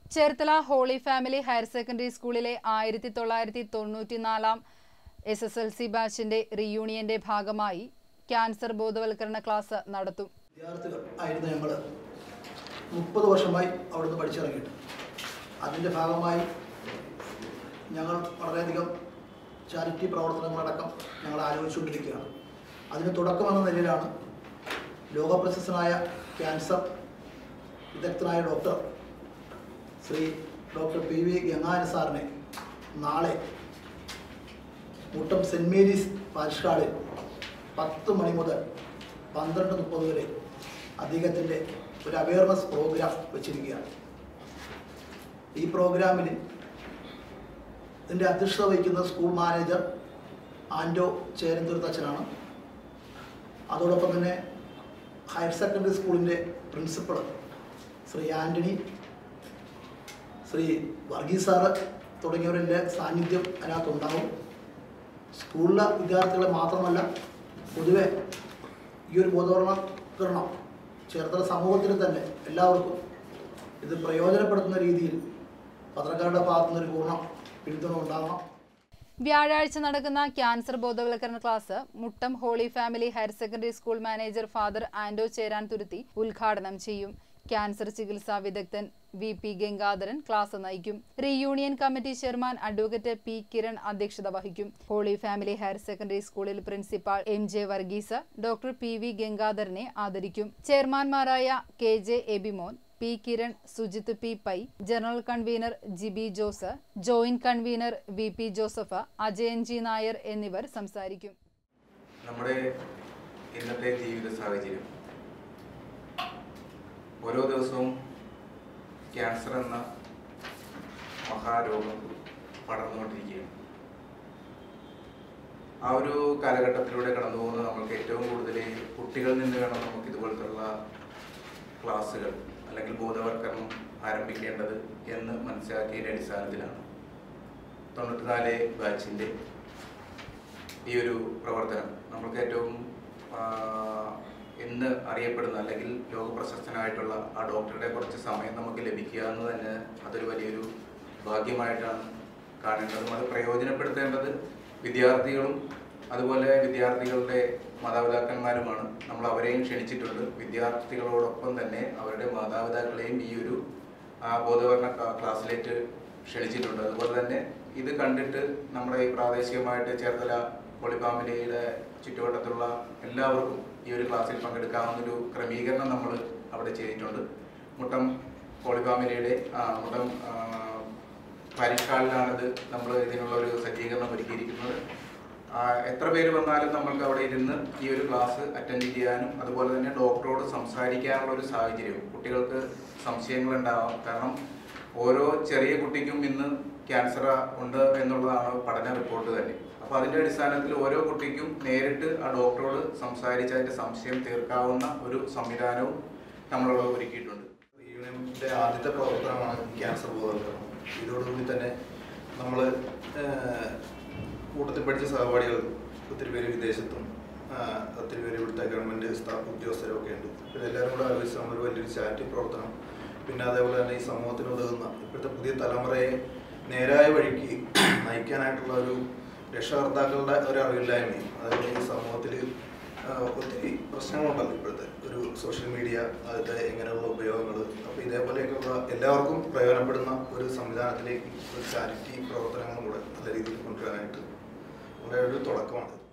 Cherthala holy family higher secondary സ്കൂളിലെ ആയിരത്തി തൊള്ളായിരത്തി തൊണ്ണൂറ്റിനാലാം എസ് എസ് എൽ സി ബാച്ചിന്റെ റീയൂണിയന്റെ ഭാഗമായി ക്യാൻസർ ബോധവൽക്കരണ ക്ലാസ് നടത്തും വിദ്യാർത്ഥികൾ ആയിരുന്നു ഞങ്ങൾ മുപ്പത് വർഷമായി അവിടുന്ന് പഠിച്ചിറങ്ങിയിട്ട് അതിൻ്റെ ഭാഗമായി ഞങ്ങൾ വളരെയധികം ചാരിറ്റി പ്രവർത്തനങ്ങളടക്കം ഞങ്ങൾ ആലോചിച്ചുകൊണ്ടിരിക്കുകയാണ് അതിന് തുടക്കമെന്ന നിലയിലാണ് ലോകപ്രശസ്തനായ ക്യാൻസർ വിദഗ്ധനായ doctor Shri doctor P V Gangana സാറിനെ നാളെ മുട്ടം സെൻറ് മേരീസ് പാരിഷ്കാളിൽ പത്ത് മണി മുതൽ പന്ത്രണ്ട് മുപ്പത് വരെ അദ്ദേഹത്തിൻ്റെ ഒരു അവയർനെസ് പ്രോഗ്രാം വെച്ചിരിക്കുകയാണ് ഈ പ്രോഗ്രാമിൽ ഇതിൻ്റെ അധ്യക്ഷത വഹിക്കുന്ന സ്കൂൾ മാനേജർ ആൻഡോ ചേരന്തുരുത്തച്ഛനാണ് അതോടൊപ്പം തന്നെ ഹയർ സെക്കൻഡറി സ്കൂളിൻ്റെ പ്രിൻസിപ്പൾ ശ്രീ ആൻ്റണി ശ്രീ വർഗീസ് സാറ് തുടങ്ങിയവരുടെ സാന്നിധ്യം അതിനകത്തുണ്ടാവും സ്കൂളിലെ വിദ്യാർത്ഥികളെ മാത്രമല്ല പൊതുവെ ഈ ഒരു ബോധവൽക്കരണം ചേർത്തല സമൂഹത്തിന് തന്നെ എല്ലാവർക്കും ഇത് പ്രയോജനപ്പെടുത്തുന്ന രീതിയിൽ പത്രക്കാരുടെ ഭാഗത്തുനിന്ന് ഒരു പൂർണ്ണ പിന്തുണ ഉണ്ടാകണം വ്യാഴാഴ്ച നടക്കുന്ന ക്യാൻസർ ബോധവൽക്കരണ class Muttom holy family higher secondary school manager father Ando Cheran Thuruthi ഉദ്ഘാടനം ചെയ്യും ക്യാൻസർ ചികിത്സാ വിദഗ്ധൻ വി പി ഗംഗാധരൻ ക്ലാസ് നയിക്കും reunion committee chairman advocate P Kiran അധ്യക്ഷത വഹിക്കും ഹോളി ഫാമിലി ഹയർ സെക്കൻഡറി സ്കൂളിൽ principal M J Varghese doctor P V ഗംഗാധരനെ ആദരിക്കും ചെയർമാൻമാരായ K J Abimon P Kiran Sujith P Pai general convener Jibi Jose joint convener V P Joseph Ajayan G Nair എന്നിവർ സംസാരിക്കും നമ്മുടെ ഇന്നത്തെ ജീവിത സാഹചര്യം ഓരോ ദിവസവും ക്യാൻസർ എന്ന മഹാരോഗം പടർന്നുകൊണ്ടിരിക്കുകയാണ് ആ ഒരു കാലഘട്ടത്തിലൂടെ കടന്നു പോകുന്ന നമ്മൾക്ക് ഏറ്റവും കൂടുതൽ കുട്ടികളിൽ നിന്ന് വേണം നമുക്ക് ഇതുപോലത്തുള്ള ക്ലാസ്സുകൾ അല്ലെങ്കിൽ ബോധവൽക്കരണം ആരംഭിക്കേണ്ടത് എന്ന് മനസ്സിലാക്കിയതിൻ്റെ അടിസ്ഥാനത്തിലാണ് തൊണ്ണൂറ്റിനാല് ബാച്ചിൻ്റെ ഈ ഒരു പ്രവർത്തനം നമ്മൾക്ക് ഏറ്റവും ആ, ഇന്ന് അറിയപ്പെടുന്ന അല്ലെങ്കിൽ ലോക പ്രശസ്തനായിട്ടുള്ള ആ ഡോക്ടറുടെ കുറച്ച് സമയം നമുക്ക് ലഭിക്കുക എന്ന് തന്നെ അതൊരു വലിയൊരു ഭാഗ്യമായിട്ടാണ് കാണേണ്ടതും അത് പ്രയോജനപ്പെടുത്തേണ്ടത് വിദ്യാർത്ഥികളും അതുപോലെ വിദ്യാർത്ഥികളുടെ മാതാപിതാക്കന്മാരുമാണ് നമ്മൾ അവരെയും ക്ഷണിച്ചിട്ടുണ്ട് വിദ്യാർത്ഥികളോടൊപ്പം തന്നെ അവരുടെ മാതാപിതാക്കളെയും ഈ ഒരു ആ, ബോധവൽക്കരണ ക്ലാ- ക്ലാസ്സിലേക്ക് ക്ഷണിച്ചിട്ടുണ്ട് അതുപോലെ തന്നെ ഇത് കണ്ടിട്ട് നമ്മുടെ ഈ പ്രാദേശികമായിട്ട് ചേർത്തല പൊളിഫാമിലിയുടെ ചുറ്റുവട്ടത്തുള്ള എല്ലാവർക്കും ഈ ഒരു ക്ലാസ്സിൽ പങ്കെടുക്കാവുന്നൊരു ക്രമീകരണം നമ്മൾ അവിടെ ചെയ്തിട്ടുണ്ട് മുട്ടം പോളിഫാമിലിയുടെ ആ, മുട്ടം ആ, പരിഷ്കാലിലാണിത് നമ്മൾ ഇതിനുള്ള ഒരു സജ്ജീകരണം ഒരുക്കിയിരിക്കുന്നത് ആ, എത്ര പേര് വന്നാലും നമ്മൾക്ക് അവിടെ ഇരുന്ന് ഈ ഒരു ക്ലാസ് അറ്റൻഡ് ചെയ്യാനും അതുപോലെ തന്നെ ഡോക്ടറോട് സംസാരിക്കാനുള്ള ഒരു സാഹചര്യവും കുട്ടികൾക്ക് സംശയങ്ങൾ ഉണ്ടാവാം കാരണം ഓരോ ചെറിയ കുട്ടിക്കും ഇന്ന് ക്യാൻസർ ഉണ്ട് എന്നുള്ളതാണ് പഠന റിപ്പോർട്ട് തന്നെ അപ്പോൾ അതിൻ്റെ അടിസ്ഥാനത്തിൽ ഓരോ കുട്ടിക്കും നേരിട്ട് ആ ഡോക്ടറോട് സംസാരിച്ച് അതിൻ്റെ സംശയം തീർക്കാവുന്ന ഒരു സംവിധാനവും നമ്മളവിടെ ഒരുക്കിയിട്ടുണ്ട് യൂണിയൻ്റെ ആദ്യത്തെ പ്രവർത്തനമാണ് ക്യാൻസർ ബോധവൽക്കരണം ഇതോടുകൂടി തന്നെ നമ്മൾ കൂട്ടത്തിൽ പഠിച്ച സഹപാഠികൾ ഒത്തിരി പേര് വിദേശത്തും ആ, ഒത്തിരി പേര് ഇവിടുത്തെ ഗവൺമെൻറ് സ്ഥാപ ഉദ്യോഗസ്ഥരും ഒക്കെ ഉണ്ട് അപ്പോൾ ഇതെല്ലാവരും കൂടെ ആലോചിച്ച് നമ്മളൊരു വലിയൊരു ചാരിറ്റി പ്രവർത്തനം പിന്നെ അതേപോലെ തന്നെ ഈ സമൂഹത്തിന് ഉതകുന്ന ഇപ്പോഴത്തെ പുതിയ തലമുറയെ നേരായ വഴിക്ക് നയിക്കാനായിട്ടുള്ള ഒരു രക്ഷകർത്താക്കളുടെ ഒരു അറിവില്ലായ്മയും അതേപോലെ ഈ സമൂഹത്തിൽ ഒത്തിരി പ്രശ്നങ്ങളുണ്ടല്ലോ ഇപ്പോഴത്തെ ഒരു സോഷ്യൽ മീഡിയ അതിൻ്റെ എങ്ങനെയുള്ള ഉപയോഗങ്ങൾ അപ്പോൾ ഇതേപോലെയൊക്കെയുള്ള എല്ലാവർക്കും പ്രയോജനപ്പെടുന്ന ഒരു സംവിധാനത്തിലേക്ക് ഒരു ചാരിറ്റി പ്രവർത്തനങ്ങളും കൂടെ നല്ല രീതിയിൽ കൊണ്ടുവരാനായിട്ട് നമ്മുടെ ഒരു തുടക്കമാണ്